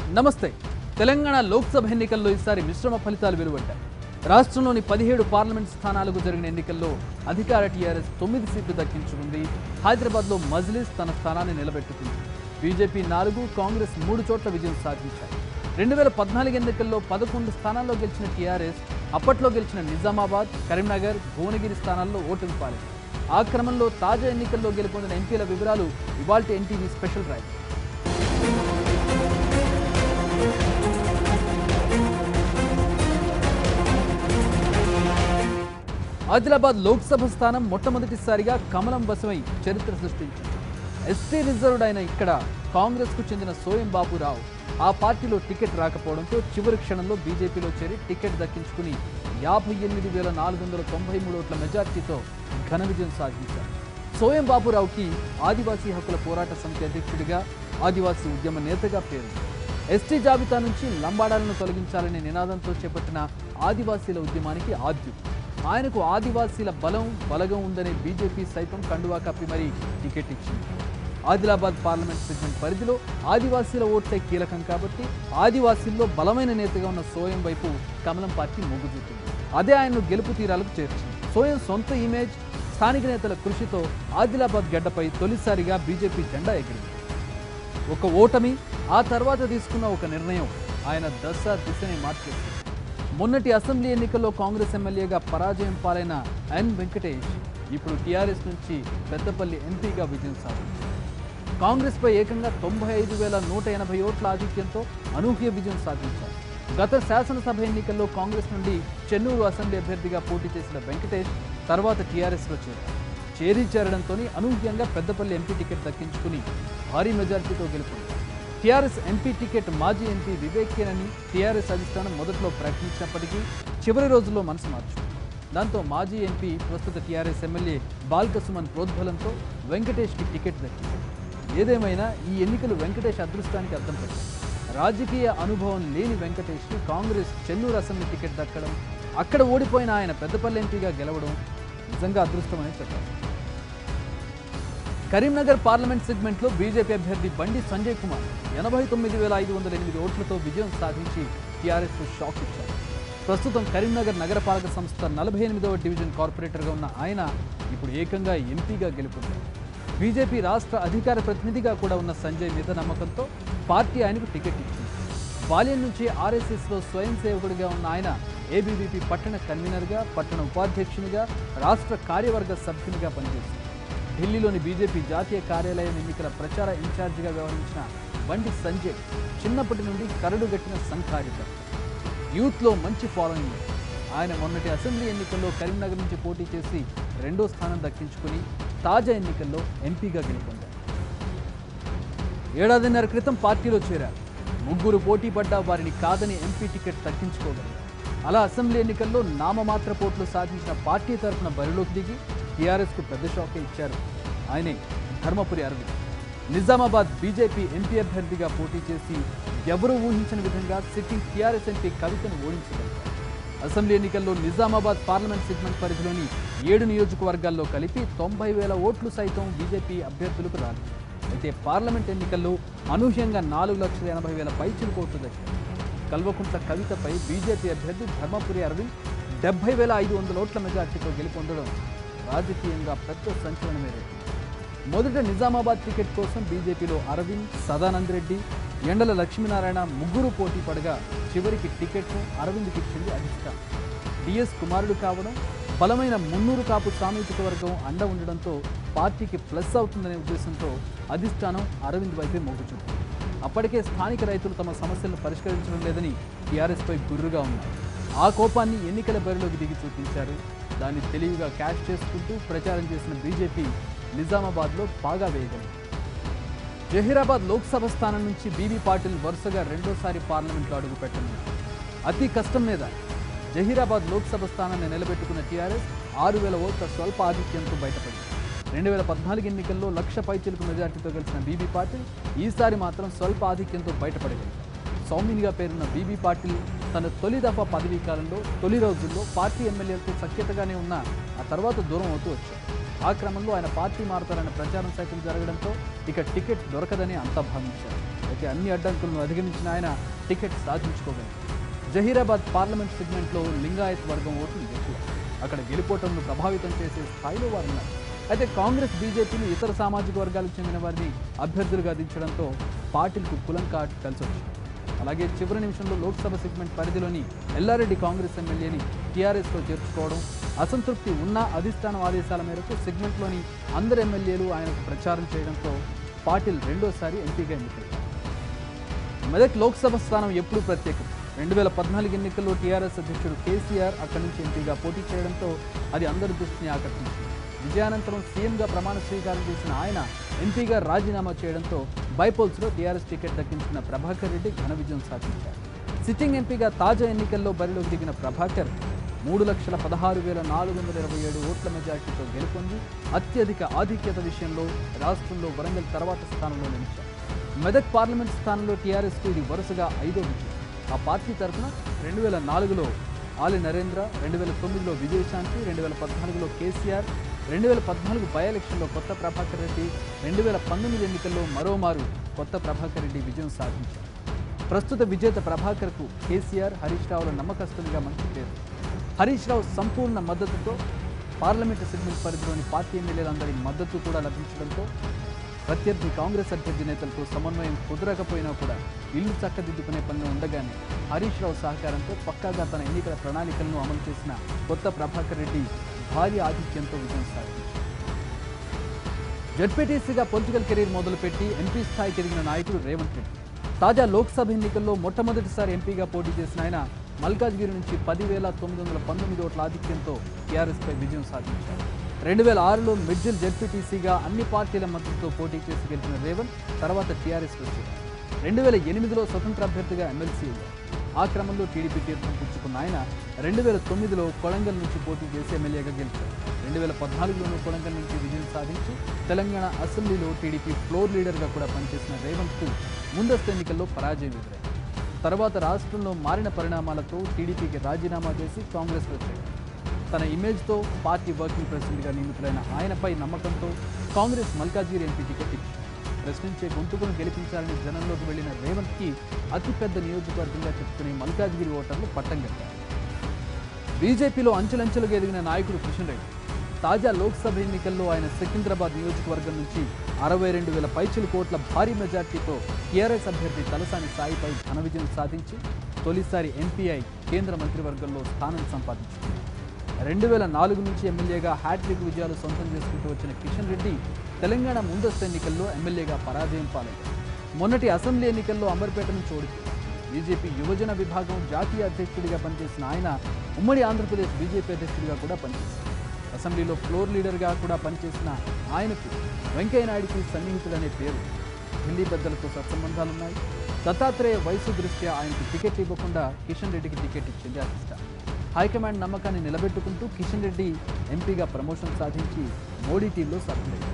నమస్తే తెలంగాణ లోక్సభ ఎన్నికల్లో ఈసారి మిశ్రమ ఫలితాలు వెలువడ్డాయి రాష్ట్రంలోని పదిహేడు పార్లమెంట్ స్థానాలకు జరిగిన ఎన్నికల్లో అధికార టీఆర్ఎస్ తొమ్మిది సీట్లు దక్కించుకుంది హైదరాబాద్లో మజ్లిస్ తన స్థానాన్ని నిలబెట్టుకుంది బీజేపీ నాలుగు కాంగ్రెస్ మూడు చోట్ల విజయం సాధించాయి రెండు వేల పద్నాలుగు ఎన్నికల్లో పదకొండు స్థానాల్లో గెలిచిన టీఆర్ఎస్ అప్పట్లో గెలిచిన నిజామాబాద్ కరీంనగర్ భువనగిరి స్థానాల్లో ఓటుకు పాలింది ఆ క్రమంలో తాజా ఎన్నికల్లో గెలుపొందిన ఎంపీల వివరాలు ఇవాల్టి NTV special drive Adilabad Lok Sabha స్థానం మొట్టమొదటిసారిగా కమలం వశమై చరిత్ర సృష్టించింది ఎస్టీ రిజర్వ్డ్ అయిన ఇక్కడ కాంగ్రెస్కు చెందిన సోయం బాబురావు ఆ పార్టీలో టికెట్ రాకపోవడంతో చివరి క్షణంలో బీజేపీలో చేరి టికెట్ దక్కించుకుని యాభై ఎనిమిది వేల నాలుగు వందల తొంభై మూడు ఓట్ల మెజార్టీతో ఘన విజయం సాధించారు సోయం బాబురావుకి ఆదివాసీ హక్కుల పోరాట సమితి అధ్యక్షుడిగా ఆదివాసీ ఉద్యమ నేతగా పేరుంది ఎస్టీ జాబితా నుంచి లంబాడాలను తొలగించాలనే నినాదంతో చేపట్టిన ఆదివాసీల ఉద్యమానికి ఆద్యుడు ఆయనకు ఆదివాసీల బలం బలగం ఉందనే బీజేపీ సైతం కండువా కప్పి మరీ టికెట్ ఇచ్చింది ఆదిలాబాద్ పార్లమెంట్ సెగ్మెంట్ పరిధిలో ఆదివాసీల ఓట్లే కీలకం కాబట్టి ఆదివాసీల్లో బలమైన నేతగా ఉన్న సోయం వైపు కమలం పార్టీ మొగ్గు చూపింది అదే ఆయన్ను గెలుపు తీరాలకు చేర్చింది సోయం సొంత ఇమేజ్ స్థానిక నేతల కృషితో ఆదిలాబాద్ గడ్డపై తొలిసారిగా బీజేపీ జెండా ఎగిరింది ఒక ఓటమి ఆ తర్వాత తీసుకున్న ఒక నిర్ణయం ఆయన దశ దిశని మార్చేసింది మొన్నటి అసెంబ్లీ ఎన్నికల్లో కాంగ్రెస్ ఎమ్మెల్యేగా పరాజయం పాలైన ఎన్ వెంకటేష్ ఇప్పుడు టీఆర్ఎస్ నుంచి పెద్దపల్లి ఎంపీగా విజయం సాధించారు కాంగ్రెస్పై ఏకంగా తొంభై ఐదు వేల నూట ఎనభై ఓట్ల ఆధిక్యంతో అనూహ్య విజయం సాధించారు గత శాసనసభ ఎన్నికల్లో కాంగ్రెస్ నుండి చెన్నూరు అసెంబ్లీ అభ్యర్థిగా పోటీ చేసిన వెంకటేష్ తర్వాత టీఆర్ఎస్లో చేరారు చేరి చేరడంతో అనూహ్యంగా పెద్దపల్లి ఎంపీ టికెట్ దక్కించుకుని భారీ మెజార్టీతో గెలుపొందారు టీఆర్ఎస్ ఎంపీ టికెట్ మాజీ ఎంపీ వివేకేనని టీఆర్ఎస్ అధిష్టానం మొదట్లో ప్రకటించినప్పటికీ చివరి రోజుల్లో మనసు మార్చుకుంది దాంతో మాజీ ఎంపీ ప్రస్తుత టీఆర్ఎస్ ఎమ్మెల్యే బాల్క సుమన్ ప్రోద్బలంతో వెంకటేష్కి టికెట్ దక్కింది ఏదేమైనా ఈ ఎన్నికలు వెంకటేష్ అదృష్టానికి అర్థం పెట్టాయి రాజకీయ అనుభవం లేని వెంకటేష్కి కాంగ్రెస్ చెన్నూరు అసెంబ్లీ టికెట్ దక్కడం అక్కడ ఓడిపోయిన ఆయన పెద్దపల్లి ఎంపీగా గెలవడం నిజంగా అదృష్టమని చెప్పారు కరీంనగర్ పార్లమెంట్ సెగ్మెంట్లో బీజేపీ అభ్యర్థి బండి సంజయ్ కుమార్ ఎనభై తొమ్మిది వేల ఐదు వందల ఎనిమిది ఓట్లతో విజయం సాధించి టీఆర్ఎస్ షాక్ ఇచ్చారు ప్రస్తుతం కరీంనగర్ నగరపాలక సంస్థ నలభై ఎనిమిదవ డివిజన్ కార్పొరేటర్గా ఉన్న ఆయన ఇప్పుడు ఏకంగా ఎంపీగా గెలుపొందారు బీజేపీ రాష్ట్ర అధికార ప్రతినిధిగా కూడా ఉన్న సంజయ్ మీద నమ్మకంతో పార్టీ ఆయనకు టికెట్ ఇచ్చింది బాల్యం నుంచి ఆర్ఎస్ఎస్లో స్వయం సేవకుడిగా ఉన్న ఆయన ఏబీవీపీ పట్టణ కన్వీనర్గా పట్టణ ఉపాధ్యక్షునిగా రాష్ట్ర కార్యవర్గ సభ్యునిగా పనిచేశారు ఢిల్లీలోని బీజేపీ జాతీయ కార్యాలయం ఎన్నికల ప్రచార ఇన్ఛార్జిగా వ్యవహరించిన బండి సంజయ్ చిన్నప్పటి నుండి కరడుగట్టిన సంఘారిత యూత్లో మంచి ఫాలోయింగ్ ఉంది. ఆయన మొన్నటి అసెంబ్లీ ఎన్నికల్లో కరీంనగర్ నుంచి పోటీ చేసి రెండో స్థానం దక్కించుకుని తాజా ఎన్నికల్లో ఎంపీగా గెలుపొందారు ఏడాదిన్నర క్రితం పార్టీలో చేరారు ముగ్గురు పోటీ పడ్డా వారిని కాదని ఎంపీ టికెట్ దక్కించుకోగలరు అలా అసెంబ్లీ ఎన్నికల్లో నామమాత్ర పోట్లు సాధించిన పార్టీ తరఫున బరిలోకి దిగి టీఆర్ఎస్కు పెద్ద షాకే ఇచ్చారు ఆయనే ధర్మపురి అరవింద్ నిజామాబాద్ బీజేపీ ఎంపీ అభ్యర్థిగా పోటీ చేసి ఎవరూ ఊహించని విధంగా సిట్టింగ్ టీఆర్ఎస్ ఎంపీ కవితను ఓడించగలిగారు అసెంబ్లీ ఎన్నికల్లో నిజామాబాద్ పార్లమెంట్ సెగ్మెంట్ పరిధిలోని ఏడు నియోజకవర్గాల్లో కలిపి తొంభై వేల ఓట్లు సైతం బీజేపీ అభ్యర్థులకు రాదు అయితే పార్లమెంట్ ఎన్నికల్లో అనూహ్యంగా నాలుగు లక్షల ఎనభై వేల పైచిలు ఓట్లు దక్కాయి కల్వకుంట్ల కవితపై బీజేపీ అభ్యర్థి ధర్మపురి అరవింద్ డెబ్బై వేల ఐదు వందల ఓట్ల మెజార్టీతో గెలుపొందడం రాజకీయంగా పెద్ద సంచలనమే రేపింది మొదట నిజామాబాద్ టికెట్ కోసం బీజేపీలో అరవింద్ సదానంద్ రెడ్డి ఎండల లక్ష్మీనారాయణ ముగ్గురు పోటీ పడగా చివరికి టికెట్ను అరవింద్కి ఇచ్చింది అధిష్టానం డిఎస్ కుమారుడు కావడం బలమైన మున్నూరు కాపు సామీచిక వర్గం అండ ఉండడంతో పార్టీకి ప్లస్ అవుతుందనే ఉద్దేశంతో అధిష్టానం అరవింద్ వైపే మొగ్గు చూపింది అప్పటికే స్థానిక రైతులు తమ సమస్యలను పరిష్కరించడం లేదని టీఆర్ఎస్పై గుర్రుగా ఉన్నారు ఆ కోపాన్ని ఎన్నికల బరిలోకి దిగి చూపించారు దాన్ని తెలివిగా క్యాష్ చేసుకుంటూ ప్రచారం చేసిన బీజేపీ నిజామాబాద్లో బాగా వేయగలిగింది జహీరాబాద్ లోక్సభ స్థానం నుంచి బీబీ పాటిల్ వరుసగా రెండోసారి పార్లమెంట్లో అడుగుపెట్టనున్నారు అతి కష్టం మీద జహీరాబాద్ లోక్సభ స్థానాన్ని నిలబెట్టుకున్న టీఆర్ఎస్ ఆరు వేల ఓట్ల స్వల్ప ఆధిక్యంతో బయటపడింది రెండు వేల పద్నాలుగు ఎన్నికల్లో లక్ష పైచిలకు మెజార్టీతో గెలిచిన బీబీ పాటిల్ ఈసారి మాత్రం స్వల్ప ఆధిక్యంతో బయటపడగలిగారు సౌమ్యునిగా పేరున్న బీబీ పాటిల్ తన తొలి దఫా పదవీ కాలంలో తొలి రోజుల్లో పార్టీ ఎమ్మెల్యేలతో సఖ్యతగానే ఉన్న ఆ తర్వాత దూరం అవుతూ వచ్చారు ఆ క్రమంలో ఆయన పార్టీ మారతారన్న ప్రచారం సైతం జరగడంతో ఇక టికెట్ దొరకదని అంతా భావించారు అయితే అన్ని అడ్డంకులను అధిగమించిన ఆయన టికెట్ సాధించుకోగలరు జహీరాబాద్ పార్లమెంట్ సెగ్మెంట్లో లింగాయత్ వర్గం ఓట్లు ఎక్కువ అక్కడ గెలుపోవటంను ప్రభావితం చేసే స్థాయిలో వారు ఉన్నారు అయితే కాంగ్రెస్ బీజేపీలు ఇతర సామాజిక వర్గాలకు చెందిన వారిని అభ్యర్థులుగా దించడంతో పార్టీలకు కులం కార్డు కలిసి వచ్చింది అలాగే చివరి నిమిషంలో లోక్సభ సెగ్మెంట్ పరిధిలోని ఎల్లారెడ్డి కాంగ్రెస్ ఎమ్మెల్యేని టీఆర్ఎస్లో చేర్చుకోవడం అసంతృప్తి ఉన్న అధిష్టానం ఆదేశాల మేరకు సెగ్మెంట్లోని అందరు ఎమ్మెల్యేలు ఆయనకు ప్రచారం చేయడంతో పాటిల్ రెండోసారి ఎంపీగా ఎన్నికయ్యారు మెదక్ లోక్సభ స్థానం ఎప్పుడూ ప్రత్యేకం రెండు వేల పద్నాలుగు ఎన్నికల్లో టీఆర్ఎస్ అధ్యక్షుడు కేసీఆర్ అక్కడి నుంచి ఎంపీగా పోటీ చేయడంతో అది అందరి దృష్టిని ఆకర్షించింది విజయానంతరం సీఎంగా ప్రమాణ స్వీకారం చేసిన ఆయన ఎంపీగా రాజీనామా చేయడంతో బైపోల్స్లో టీఆర్ఎస్ టికెట్ దక్కించుకున్న ప్రభాకర్ రెడ్డి ఘన విజయం సాధించారు సిట్టింగ్ ఎంపీగా తాజా ఎన్నికల్లో బరిలోకి దిగిన ప్రభాకర్ మూడు లక్షల పదహారు వేల నాలుగు వందల ఇరవై ఏడు ఓట్ల మెజార్టీతో గెలుపొంది అత్యధిక ఆధిక్యత విషయంలో రాష్ట్రంలో వరంగల్ తర్వాత స్థానంలో నిలిచారు మెదక్ పార్లమెంట్ స్థానంలో టీఆర్ఎస్కు ఇది వరుసగా ఐదో విజయం ఆ పార్టీ తరఫున రెండు వేల నాలుగులో ఆలి నరేంద్ర రెండు వేల తొమ్మిదిలో విజయశాంతి రెండు వేల పద్నాలుగులో కేసీఆర్ రెండు వేల పద్నాలుగు బై ఎలక్షన్లో కొత్త ప్రభాకర్ రెడ్డి రెండు వేల పంతొమ్మిది ఎన్నికల్లో మరోమారు కొత్త ప్రభాకర్ రెడ్డి విజయం సాధించారు ప్రస్తుత విజేత ప్రభాకర్కు కేసీఆర్ హరీష్ రావుల నమ్మకస్తునిగా మంచి పేరు హరీష్ రావు సంపూర్ణ మద్దతుతో పార్లమెంటు సెగ్మెంట్ పరిధిలోని పార్టీ ఎమ్మెల్యేలందరి మద్దతు కూడా లభించడంతో ప్రత్యర్థి కాంగ్రెస్ అభ్యర్థి నేతలతో సమన్వయం కుదరకపోయినా కూడా ఇల్లు చక్కదిద్దుకునే పనిలో ఉండగానే హరీష్ రావు సహకారంతో పక్కాగా తన ఎన్నికల ప్రణాళికలను అమలు చేసిన కొత్త ప్రభాకర్ రెడ్డి భారీ ఆధిక్యంతో విజయం సాధించారు జడ్పీటీసీగా పొలిటికల్ కెరీర్ మొదలుపెట్టి ఎంపీ స్థాయికి ఎదిగిన నాయకుడు రేవంత్ రెడ్డి తాజా లోక్సభ ఎన్నికల్లో మొట్టమొదటిసారి ఎంపీగా పోటీ చేసిన ఆయన మల్కాజ్గిరి నుంచి పదివేల తొమ్మిది వందల పంతొమ్మిది ఓట్ల ఆధిక్యంతో టీఆర్ఎస్పై విజయం సాధించారు రెండు వేల ఆరులో మిడ్జిల్ జడ్పీటీసీగా అన్ని పార్టీల మద్దతుతో పోటీ చేసి గెలిచిన రేవంత్ తర్వాత టీఆర్ఎస్ వచ్చారు రెండు వేల ఎనిమిదిలో స్వతంత్ర అభ్యర్థిగా ఎమ్మెల్సీ అయ్యారు ఆ క్రమంలో టీడీపీ తీర్థం పుచ్చుకున్న ఆయన రెండు వేల తొమ్మిదిలో కొడంగల్ నుంచి పోటీ చేసి ఎమ్మెల్యేగా గెలిచారు రెండు వేల పద్నాలుగులోనూ కొడంగల్ నుంచి విజయం సాధించి తెలంగాణ అసెంబ్లీలో టీడీపీ ఫ్లోర్ లీడర్గా కూడా పనిచేసిన రేవంత్కు ముందస్తు ఎన్నికల్లో పరాజయం ఎదురైంది తర్వాత రాష్ట్రంలో మారిన పరిణామాలతో టీడీపీకి రాజీనామా చేసి కాంగ్రెస్లో చేరారు తన ఇమేజ్తో పార్టీ వర్కింగ్ ప్రెసిడెంట్గా నియమితులైన ఆయనపై నమ్మకంతో కాంగ్రెస్ మల్కాజ్గిరి ఎంపీ టికెట్ ఇచ్చింది ప్రశ్నించే గొంతుకును గెలిపించాలని జనంలోకి వెళ్లిన రేవంత్కి అతిపెద్ద నియోజకవర్గంగా చెప్పుకునే మల్కాజ్గిరి ఓటర్లు పట్టం కట్టారు బీజేపీలో అంచెలంచెలుగా ఎదిగిన నాయకుడు కిషన్ రెడ్డి తాజా లోక్సభ ఎన్నికల్లో ఆయన సికింద్రాబాద్ నియోజకవర్గం నుంచి అరవై రెండు వేల పైచిలు కోట్ల భారీ మెజార్టీతో టీఆర్ఎస్ అభ్యర్థి తలసాని సాయిపై ఘన విజయం సాధించి తొలిసారి ఎంపీఐ కేంద్ర మంత్రివర్గంలో స్థానం సంపాదించుకున్నారు రెండు వేల నాలుగు నుంచి ఎమ్మెల్యేగా హ్యాట్రిక్ విజయాలు సొంతం చేసుకుంటూ వచ్చిన కిషన్ రెడ్డి తెలంగాణ ముందస్తు ఎన్నికల్లో ఎమ్మెల్యేగా పరాజయం పాలయ్యారు మొన్నటి అసెంబ్లీ ఎన్నికల్లో అంబర్పేట నుంచి ఓడిపోయారు బీజేపీ యువజన విభాగం జాతీయ అధ్యక్షుడిగా పనిచేసిన ఆయన ఉమ్మడి ఆంధ్రప్రదేశ్ బీజేపీ అధ్యక్షుడిగా కూడా పనిచేశారు అసెంబ్లీలో ఫ్లోర్ లీడర్గా కూడా పనిచేసిన ఆయనకు వెంకయ్యనాయుడికి సన్నిహితుడనే పేరు ఢిల్లీ పెద్దలతో సత్సంబంధాలున్నాయి దత్తాత్రేయ వయసు దృష్ట్యా ఆయనకు టికెట్ ఇవ్వకుండా కిషన్ రెడ్డికి టికెట్ ఇచ్చింది అధిష్టానం హైకమాండ్ నమ్మకాన్ని నిలబెట్టుకుంటూ కిషన్ రెడ్డి ఎంపీగా ప్రమోషన్ సాధించి మోడీ టీంలో సభ్యుడయ్యారు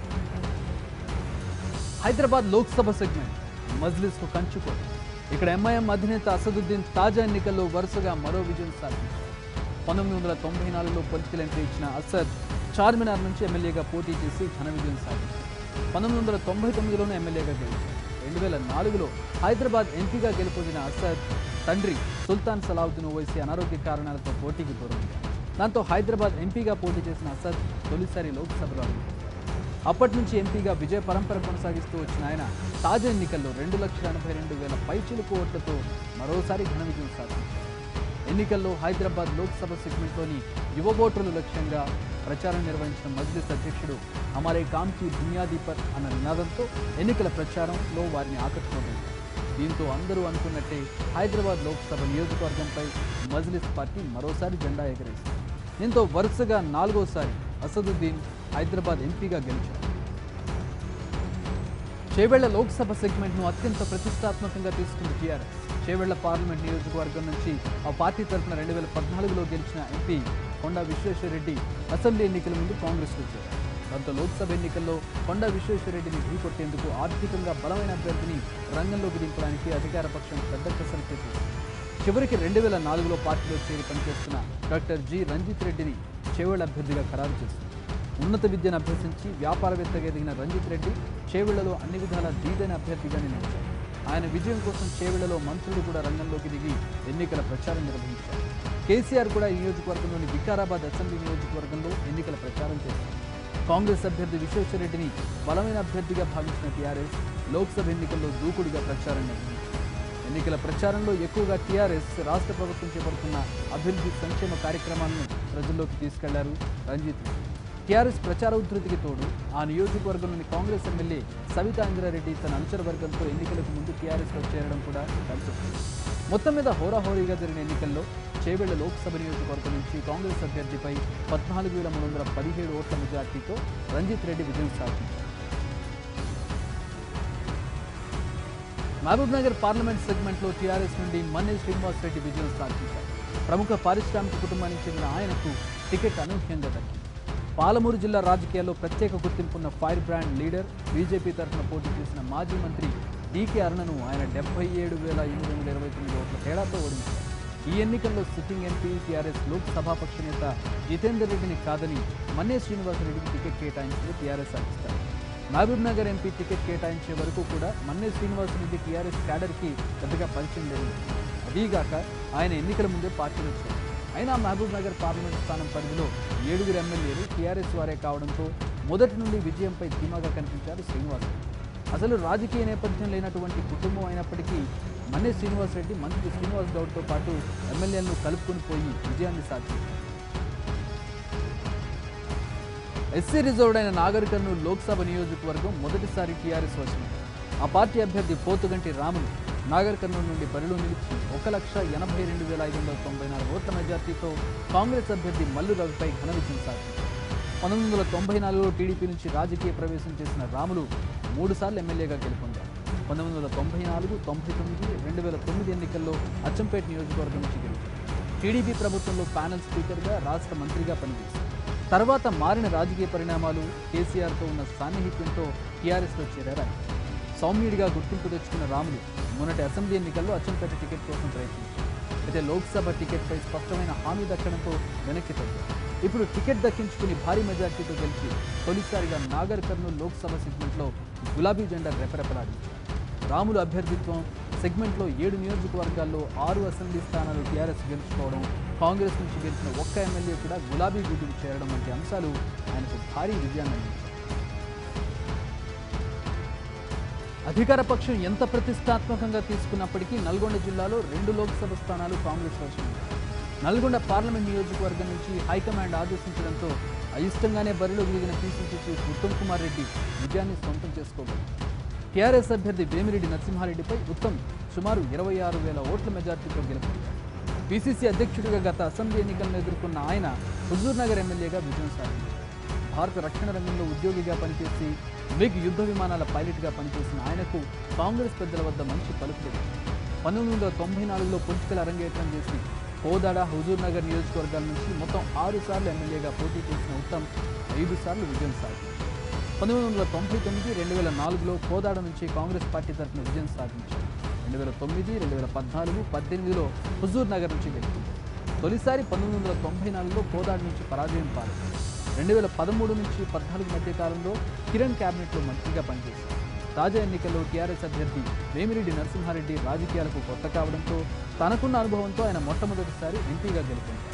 హైదరాబాద్ లోక్సభ సెగ్మెంట్ మజ్లిస్కు కంచుకో ఇక్కడ ఎంఐఎం అధినేత అసదుద్దీన్ తాజా ఎన్నికల్లో వరుసగా మరో విజయం సాధించారు పంతొమ్మిది వందల తొంభై నాలుగులో పొలిటికల్ ఎంట్రీ ఇచ్చిన అసద్ చార్మినార్ నుంచి ఎమ్మెల్యేగా పోటీ చేసి ఘన విజయం సాధించారు పంతొమ్మిది వందల తొంభై తొమ్మిదిలోనే ఎమ్మెల్యేగా గెలిచారు రెండు వేల నాలుగులో హైదరాబాద్ ఎంపీగా గెలుపొందిన అసద్ తండ్రి సుల్తాన్ సలావుద్దీన్ ఓవైసీ అనారోగ్య కారణాలతో పోటీకి దూరమయ్యారు దాంతో హైదరాబాద్ ఎంపీగా పోటీ చేసిన అసద్ తొలిసారి లోక్సభలో అడుగుపెట్టారు అప్పటి నుంచి ఎంపీగా విజయ పరంపర కొనసాగిస్తూ వచ్చిన ఆయన తాజా ఎన్నికల్లో రెండు లక్షల ఎనభై రెండు వేల పైచిలుకు ఓట్లతో మరోసారి ఘన విజయం సాధించారు ఎన్నికల్లో హైదరాబాద్ లోక్సభ సెగ్మెంట్లోని యువ ఓటర్లు లక్ష్యంగా ప్రచారం నిర్వహించిన మజ్లిస్ అధ్యక్షుడు హమారే కామ్ కి బునియాదీ పర్ అన్న నినాదంతో ఎన్నికల ప్రచారంలో వారిని ఆకట్టుకోగలిగారు దీంతో అందరూ అనుకున్నట్టే హైదరాబాద్ లోక్సభ నియోజకవర్గంపై మజ్లిస్ పార్టీ మరోసారి జెండా ఎగరేసింది దీంతో వరుసగా నాలుగోసారి అసదుద్దీన్ హైదరాబాద్ ఎంపీగా గెలిచారు చేవెళ్ల లోక్సభ సెగ్మెంట్ను అత్యంత ప్రతిష్టాత్మకంగా తీసుకుంది టీఆర్ఎస్ చేవెళ్ల పార్లమెంట్ నియోజకవర్గం నుంచి ఆ పార్టీ తరఫున రెండు వేల పద్నాలుగులో గెలిచిన ఎంపీ కొండా విశ్వేశ్వరరెడ్డి అసెంబ్లీ ఎన్నికల ముందు కాంగ్రెస్లో చేరారు దాంతో లోక్సభ ఎన్నికల్లో కొండా విశ్వేశ్వరరెడ్డిని ఢీకొట్టేందుకు ఆర్థికంగా బలమైన అభ్యర్థిని రంగంలోకి దింపడానికి అధికార పక్షం పెద్ద కసరత్తు చేసింది చివరికి రెండు వేల నాలుగులో పార్టీలో చేరి పనిచేస్తున్న డాక్టర్ జి రంజిత్ రెడ్డిని చేవెళ్ల అభ్యర్థిగా ఖరారు చేసింది ఉన్నత విద్యను అభ్యసించి వ్యాపారవేత్తగా ఎదిగిన రంజిత్ రెడ్డి చేవెళ్లలో అన్ని విధాల దీదైన అభ్యర్థిగా నిలిచారు ఆయన విజయం కోసం చేవెళ్లలో మంత్రులు కూడా రంగంలోకి దిగి ఎన్నికల ప్రచారం నిర్వహించారు కేసీఆర్ కూడా ఈ నియోజకవర్గంలోని వికారాబాద్ అసెంబ్లీ నియోజకవర్గంలో ఎన్నికల ప్రచారం చేశారు కాంగ్రెస్ అభ్యర్థి విశ్వేశ్వరరెడ్డిని బలమైన అభ్యర్థిగా భావించిన టీఆర్ఎస్ లోక్సభ ఎన్నికల్లో దూకుడుగా ప్రచారం నిర్వహించారు ఎన్నికల ప్రచారంలో ఎక్కువగా టీఆర్ఎస్ రాష్ట్ర ప్రభుత్వం చేపడుతున్న అభివృద్ధి సంక్షేమ కార్యక్రమాలను ప్రజల్లోకి తీసుకెళ్లారు రంజిత్ రెడ్డి టీఆర్ఎస్ ప్రచార ఉధృతికి తోడు ఆ నియోజకవర్గంలోని కాంగ్రెస్ ఎమ్మెల్యే సవితా ఇంద్రారెడ్డి తన అనుచర వర్గంతో ఎన్నికలకు ముందు టీఆర్ఎస్లో చేరడం కూడా కలిసి వచ్చింది. మొత్తం మీద హోరాహోరీగా జరిగిన ఎన్నికల్లో చేవెళ్ల లోక్సభ నియోజకవర్గం నుంచి కాంగ్రెస్ అభ్యర్థిపై పద్నాలుగు వేల మూడు వందల పదిహేడు ఓట్ల మెజార్టీతో రంజిత్ రెడ్డి విజయం సాధించారు మహబూబ్ నగర్ పార్లమెంట్ సెగ్మెంట్లో టీఆర్ఎస్ నుండి మన్నే శ్రీనివాస్ రెడ్డి విజయం సాధించారు ప్రముఖ పారిశ్రామిక కుటుంబానికి చెందిన ఆయనకు టికెట్ అనూహ్యంగా దక్కింది పాలమూరు జిల్లా రాజకీయాల్లో ప్రత్యేక గుర్తింపున్న ఫైర్ బ్రాండ్ లీడర్ బీజేపీ తరఫున పోటీ చేసిన మాజీ మంత్రి డీకే అరుణను ఆయన డెబ్బై ఏడు వేల ఎనిమిది వందల ఇరవై తొమ్మిది ఓట్ల తేడాతో ఓడించారు ఈ ఎన్నికల్లో సిట్టింగ్ ఎంపీ టీఆర్ఎస్ లోక్సభాపక్ష నేత జితేందర్ రెడ్డిని కాదని మన్నే శ్రీనివాసరెడ్డికి టికెట్ కేటాయించి టీఆర్ఎస్ సాధిస్తారు మహబూబ్ నగర్ ఎంపీ టికెట్ కేటాయించే వరకు కూడా మన్నే శ్రీనివాసరెడ్డి టీఆర్ఎస్ క్యాడర్కి పెద్దగా పరిచయం లేదు అదీగాక ఆయన ఎన్నికల ముందే పార్టీలు వచ్చారు అయినా మహబూబ్ నగర్ పార్లమెంట్ స్థానం పరిధిలో ఏడుగురు ఎమ్మెల్యేలు టీఆర్ఎస్ వారే కావడంతో మొదటి నుండి విజయంపై ధీమాగా కనిపించారు శ్రీనివాసరెడ్డి అసలు రాజకీయ నేపథ్యం లేనటువంటి కుటుంబం అయినప్పటికీ మన్నే శ్రీనివాసరెడ్డి మంత్రి శ్రీనివాస్ గౌడ్తో పాటు ఎమ్మెల్యేలను కలుపుకొని పోయి విజయాన్ని సాధించారు ఎస్సీ రిజర్వ్డ్ అయిన నాగర్ కర్నూలు లోక్సభ నియోజకవర్గం మొదటిసారి టీఆర్ఎస్ వచ్చింది ఆ పార్టీ అభ్యర్థి పోతుగంటి రాములు నాగర్ కర్నూలు నుండి బరిలో నిలిచి ఒక లక్ష ఎనభై రెండు వేల ఐదు వందల తొంభై నాలుగు ఓట్ల మెజార్టీతో కాంగ్రెస్ అభ్యర్థి మల్లు రవిపై ఘన విజయం సాధించారు పంతొమ్మిది వందల తొంభై నాలుగులో టీడీపీ నుంచి రాజకీయ ప్రవేశం చేసిన రాములు మూడుసార్లు ఎమ్మెల్యేగా గెలుపొందారు పంతొమ్మిది వందల తొంభై నాలుగు తొంభై తొమ్మిది రెండు వేల తొమ్మిది ఎన్నికల్లో అచ్చంపేట నియోజకవర్గం నుంచి గెలిచారు టీడీపీ ప్రభుత్వంలో ప్యానెల్ స్పీకర్గా రాష్ట్ర మంత్రిగా పనిచేశారు తర్వాత మారిన రాజకీయ పరిణామాలు కేసీఆర్తో ఉన్న సాన్నిహిత్యంతో టీఆర్ఎస్లో చేరారు ఆయన. సౌమ్యుడిగా గుర్తింపు తెచ్చుకున్న రాములు మొన్నటి అసెంబ్లీ ఎన్నికల్లో అచ్చంపేట టికెట్ కోసం ప్రయత్నించారు అయితే లోక్సభ టికెట్పై స్పష్టమైన హామీ దక్కడంతో వెనక్కి తగ్గారు ఇప్పుడు టికెట్ దక్కించుకుని భారీ మెజార్టీతో గెలిచి తొలిసారిగా నాగర్ కర్నూలు లోక్సభ సెగ్మెంట్లో గులాబీ జెండా రెపరెపలాడించారు రాములు అభ్యర్థిత్వం సెగ్మెంట్లో ఏడు నియోజకవర్గాల్లో ఆరు అసెంబ్లీ స్థానాలు టీఆర్ఎస్ గెలుచుకోవడం కాంగ్రెస్ నుంచి గెలిచిన ఒక్క ఎమ్మెల్యే కూడా గులాబీ గూటికి చేరడం వంటి అంశాలు ఆయనకు భారీ విజయాన్ని అందించాయి అధికార పక్షం ఎంత ప్రతిష్టాత్మకంగా తీసుకున్నప్పటికీ నల్గొండ జిల్లాలో రెండు లోక్సభ స్థానాలు కాంగ్రెస్ వచ్చింది నల్గొండ పార్లమెంట్ నియోజకవర్గం నుంచి హైకమాండ్ ఆదేశించడంతో అయిష్టంగానే బరిలో దిగిన పీసీసీ చీఫ్ ఉత్తమ్ కుమార్ రెడ్డి విజయాన్ని సొంతం చేసుకోగలరు టీఆర్ఎస్ అభ్యర్థి వేమిరెడ్డి నరసింహారెడ్డిపై ఉత్తమ్ సుమారు ఇరవై ఆరు వేల ఓట్ల మెజార్టీతో గెలుపొందారు పీసీసీ అధ్యక్షుడిగా గత అసెంబ్లీ ఎన్నికలను ఎదుర్కొన్న ఆయన హుజూర్ నగర్ ఎమ్మెల్యేగా విజయం సాధించారు భారత రక్షణ రంగంలో ఉద్యోగిగా పనిచేసి మిగ్ యుద్ధ విమానాల పైలట్గా పనిచేసిన ఆయనకు కాంగ్రెస్ పెద్దల వద్ద మంచి పలుకు లభించింది పంతొమ్మిది వందల తొంభై నాలుగులో పొలిటికల్ అరంగేట్రం చేసి కోదాడ హుజూర్ నగర్ నియోజకవర్గాల నుంచి మొత్తం ఆరు సార్లు ఎమ్మెల్యేగా పోటీ చేసిన ఉత్తమ్ ఐదు సార్లు విజయం సాధించారు పంతొమ్మిది వందల తొంభై తొమ్మిది రెండు వేల నాలుగులో కోదాడ నుంచి కాంగ్రెస్ పార్టీ తరఫున విజయం సాధించారు రెండు వేల తొమ్మిది రెండు వేల పద్నాలుగు పద్దెనిమిదిలో హుజూర్ నగర్ నుంచి గెలిచింది తొలిసారి పంతొమ్మిది వందల తొంభై నాలుగులో కోదాడ నుంచి పరాజయం పాల్గొంది రెండు వేల పదమూడు నుంచి పద్నాలుగు మధ్య కాలంలో కిరణ్ క్యాబినెట్లో మంత్రిగా పనిచేశారు తాజా ఎన్నికల్లో టీఆర్ఎస్ అభ్యర్థి వేమిరెడ్డి నరసింహారెడ్డి రాజకీయాలకు కొత్త కావడంతో తనకున్న అనుభవంతో ఆయన మొట్టమొదటిసారి ఎంపీగా గెలుపొందారు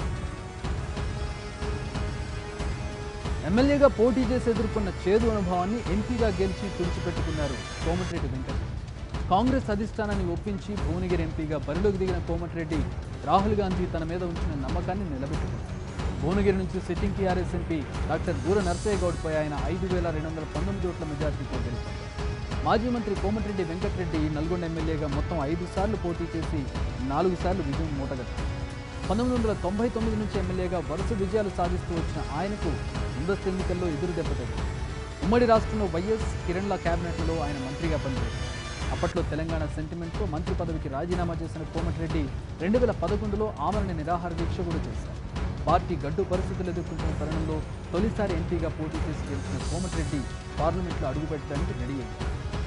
ఎమ్మెల్యేగా పోటీ చేసి ఎదుర్కొన్న చేదు అనుభవాన్ని ఎంపీగా గెలిచి తుడిచిపెట్టుకున్నారు కోమటిరెడ్డి వెంకటరెడ్డి కాంగ్రెస్ అధిష్టానాన్ని ఒప్పించి భువనగిరి ఎంపీగా బరిలోకి దిగిన కోమటిరెడ్డి రాహుల్ గాంధీ తన మీద ఉంచిన నమ్మకాన్ని నిలబెట్టుకున్నారు భువనగిరి నుంచి సిట్టింగ్ టీఆర్ఎస్ ఎంపీ డాక్టర్ దూర నర్సయ్య గౌడ్పై ఆయన ఐదు వేల రెండు వందల పంతొమ్మిది ఓట్ల మెజార్టీతో గెలుపొందారు మాజీ మంత్రి కోమటిరెడ్డి వెంకటరెడ్డి నల్గొండ ఎమ్మెల్యేగా మొత్తం ఐదు సార్లు పోటీ చేసి నాలుగు సార్లు విజయం మూటగట్టారు పంతొమ్మిది వందల తొంభై తొమ్మిది నుంచి ఎమ్మెల్యేగా వరుస విజయాలు సాధిస్తూ వచ్చిన ఆయనకు ముందస్తు ఎన్నికల్లో ఎదురు దెబ్బతగింది ఉమ్మడి రాష్ట్రంలో వైఎస్ కిరణ్ల కేబినెట్లో ఆయన మంత్రిగా పనిచేశారు అప్పట్లో తెలంగాణ సెంటిమెంట్తో మంత్రి పదవికి రాజీనామా చేసిన కోమటిరెడ్డి రెండు వేల పదకొండులో ఆమరణ నిరాహార దీక్ష కూడా చేశారు పార్టీ గడ్డు పరిస్థితులు ఎదుర్కొంటున్న తరుణంలో తొలిసారి ఎంపీగా పోటీ చేసి గెలిచిన కోమటిరెడ్డి పార్లమెంట్లో అడుగుపెట్టడానికి రెడీ అయ్యారు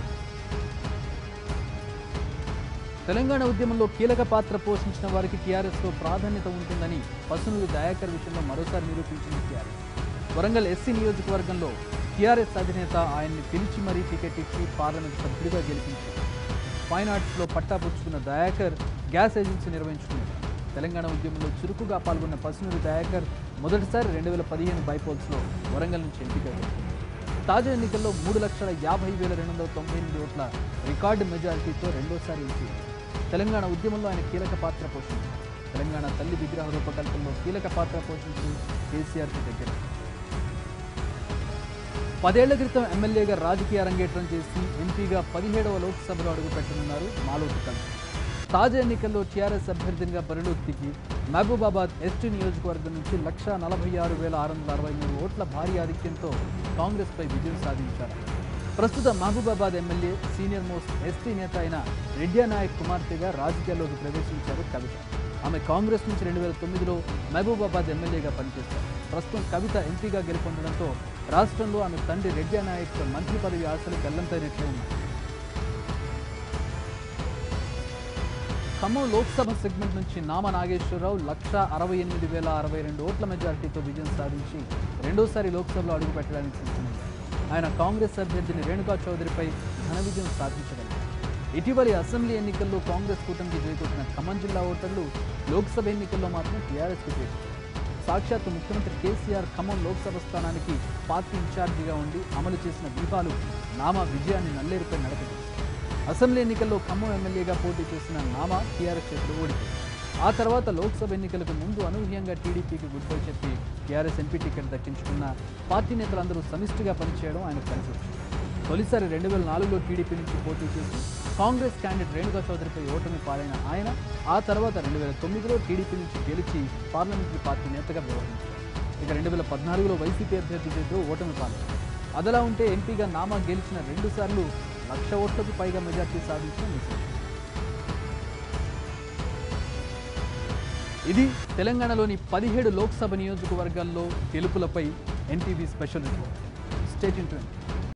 తెలంగాణ ఉద్యమంలో కీలక పాత్ర పోషించిన వారికి టీఆర్ఎస్లో ప్రాధాన్యత ఉంటుందని పసునూరు దయాకర్ విషయంలో మరోసారి నిరూపించింది టీఆర్ఎస్ వరంగల్ ఎస్సీ నియోజకవర్గంలో టీఆర్ఎస్ అధినేత ఆయన్ని పిలిచి మరీ టికెట్ ఇచ్చి పార్లమెంట్ సభ్యుడిగా గెలిపించారు ఫైన్ ఆర్ట్స్లో పట్టా పుచ్చుకున్న దయాకర్ గ్యాస్ ఏజెన్సీ నిర్వహించుకున్నారు తెలంగాణ ఉద్యమంలో చురుకుగా పాల్గొన్న పసునూరి దయాకర్ మొదటిసారి రెండు వేల పదిహేను బైపోల్స్లో వరంగల్ నుంచి ఎంపికయ్యారు తాజా ఎన్నికల్లో మూడు లక్షల యాభై వేల రెండు వందల తొంభై ఎనిమిది ఓట్ల రికార్డు మెజారిటీతో రెండోసారి ఎంపీ తెలంగాణ ఉద్యమంలో ఆయన కీలక పాత్ర పోషించారు తెలంగాణ తల్లి విగ్రహ రూపకల్పనలో కీలక పాత్ర పోషించి కేసీఆర్కి దగ్గర పదేళ్ల క్రితం ఎమ్మెల్యేగా రాజకీయ అరంగేట్రం చేసి ఎంపీగా పదిహేడవ లోక్సభలో అడుగుపెట్టనున్నారు మాలోటి కవి తాజా ఎన్నికల్లో టీఆర్ఎస్ అభ్యర్థినిగా బరిలోకి దిగి మహబూబాబాద్ ఎస్టీ నియోజకవర్గం నుంచి లక్ష నలభై ఆరు వేల ఆరు వందల అరవై మూడు ఓట్ల భారీ ఆధిక్యంతో కాంగ్రెస్పై విజయం సాధించారు ప్రస్తుత Mahabubabad MLA senior most ST నేత అయిన రెడ్డియా నాయక్ కుమార్తెగా రాజకీయాల్లోకి ప్రవేశించారు కవిత ఆమె కాంగ్రెస్ నుంచి రెండు వేల తొమ్మిదిలో మహబూబాబాద్ ఎమ్మెల్యేగా పనిచేశారు ప్రస్తుతం కవిత ఎంపీగా గెలుపొందడంతో రాష్ట్రంలో ఆమె తండ్రి రెడ్డి నాయక్ మంత్రి పదవి ఆశలు గల్లంతైనట్లే ఉన్నాయి ఖమ్మం లోక్సభ సెగ్మెంట్ నుంచి నామ నాగేశ్వరరావు లక్ష అరవై ఎనిమిది వేల అరవై రెండు ఓట్ల మెజారిటీతో విజయం సాధించి రెండోసారి లోక్సభలో అడుగుపెట్టడానికి సిద్ధమైంది ఆయన కాంగ్రెస్ అభ్యర్థిని రేణుకా చౌదరిపై ఘన విజయం సాధించగలిగారు ఇటీవలి అసెంబ్లీ ఎన్నికల్లో కాంగ్రెస్ కూటమికి చేకూర్చిన ఖమ్మం జిల్లా ఓటర్లు లోక్సభ ఎన్నికల్లో మాత్రం టీఆర్ఎస్కి చేశారు సాక్షాత్తు ముఖ్యమంత్రి కేసీఆర్ ఖమ్మం లోక్సభ స్థానానికి పార్టీ ఇన్ఛార్జిగా ఉండి అమలు చేసిన వ్యూహాలు నామ విజయాన్ని నల్లేరుపై నడపదు అసెంబ్లీ ఎన్నికల్లో ఖమ్మం ఎమ్మెల్యేగా పోటీ చేసిన నామా టీఆర్ఎస్ చేతులు ఓడిపోయింది ఆ తర్వాత లోక్సభ ఎన్నికలకు ముందు అనూహ్యంగా టీడీపీకి గుడ్ బై చెప్పి టీఆర్ఎస్ ఎంపీ టికెట్ దక్కించుకున్న పార్టీ నేతలందరూ సమిష్టిగా పనిచేయడం ఆయన కలిసి వచ్చింది తొలిసారి రెండు వేల నాలుగులో టీడీపీ నుంచి పోటీ చేసి కాంగ్రెస్ క్యాండిడేట్ రేణుకా చౌదరిపై ఓటమి పాలైన ఆయన ఆ తర్వాత రెండు వేల తొమ్మిదిలో టీడీపీ నుంచి గెలిచి పార్లమెంటరీ పార్టీ నేతగా వ్యవహరించారు ఇక రెండు వేల పద్నాలుగులో వైసీపీ అభ్యర్థి చేతిలో ఓటమి పాల్గొన్నారు అదలా ఉంటే ఎంపీగా నామా గెలిచిన రెండు సార్లు లక్ష ఓట్లకు పైగా మెజార్టీ సాధించిన విశేషం ఇది తెలంగాణలోని పదిహేడు లోక్సభ నియోజకవర్గాల్లో గెలుపులపై NTV special report state interview